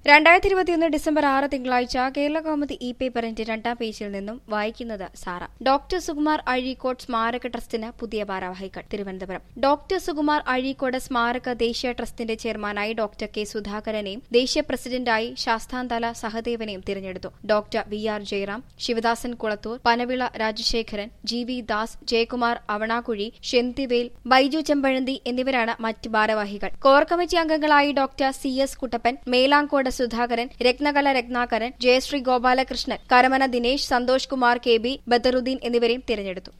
രണ്ടായിരത്തി ഇരുപത്തിയൊന്ന് ഡിസംബർ ആറ് തിങ്കളാഴ്ച കേരള കൗമുദി ഇ പേപ്പറിന്റെ രണ്ടാം പേജിൽ നിന്നും വായിക്കുന്നത് സാറ ഡോക്ടർ സുകുമാർ അഴീക്കോട് സ്മാരക ട്രസ്റ്റിന് പുതിയ ഭാരവാഹികൾ തിരുവനന്തപുരം ഡോക്ടർ സുകുമാർ അഴീക്കോട് സ്മാരക ദേശീയ ട്രസ്റ്റിന്റെ ചെയർമാനായി ഡോക്ടർ കെ സുധാകരനെയും ദേശീയ പ്രസിഡന്റായി ശാസ്താന്തല സഹദേവനെയും തിരഞ്ഞെടുത്തു doctor V R Jayaram Sivadasan Kulathoor Panavila Rajasekharan G V Das Jayakumar Avanakuzhi Senthivel Baiju Chempazhanthy എന്നിവരാണ് മറ്റ് ഭാരവാഹികൾ കോർ കമ്മിറ്റി അംഗങ്ങളായി doctor C S Kuttappan Melamcode Sudhakaran Rathnakala Rathnakaran Jayasree Gopalakrishnan Karamana Dinesh Santhosh Kumar K B Badaruddin എന്നിവരെയും തിരഞ്ഞെടുത്തു